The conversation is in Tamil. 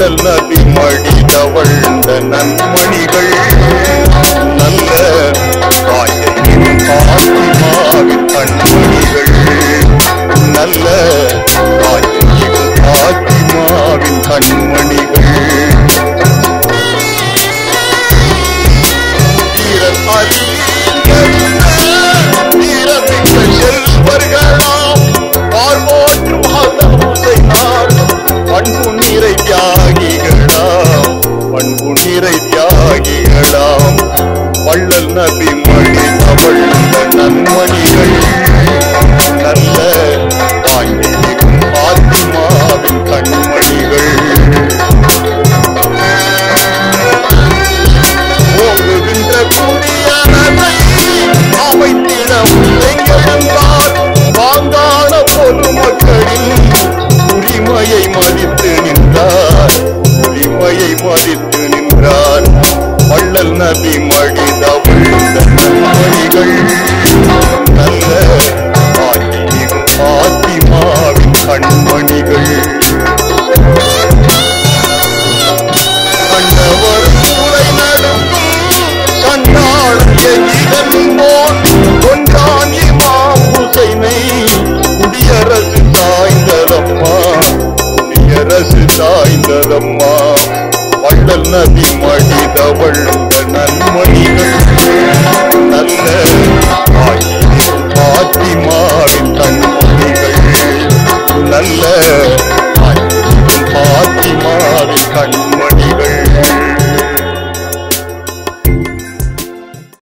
வள்ளல் நபி மடி தவழ்ந்த நன்மணிகள் நல்ல தாயின் பாத்திமாவின் கண்மணிகள் நல்ல தாயின் பாத்திமாவின் கண்மணிகள் வீரன் அறிந்த வீரமிக்க செல்வர்களாம் பார்வோற்றும் ஹசன் ஹுசைனார் பண்பு நிறை தியாகிகளாம் பண்பு நிறை தியாகிகளாம் வள்ளல் நபி மொழி தவழ்ந்த நன்மணிகள் நல்ல தாங்கியும் பாத்திமாவின் கண்மணிகள் ஓங்குகின்ற குடியரசை அமைத்திட உழைக்கின்றார் வாங்கான பொதுமக்களின் உரிமையை மதித்து நின்றார் உரிமையை மதித்து நின்றார் வள்ளல் நபி மடித விழுந்த நன்மணிகள் நல்ல பாத்திமிகு பாத்திமாவின் கண்மணிகள் கண்டவர் சூளை நடுங்கும் சண்டாளன் எதிரன் போல் கொன்றான் இமாம் ஹுசைனை குடியரசு சாய்ந்ததம்மா குடியரசு சாய்ந்ததம்மா வள்ளல் நதி மடிதவள்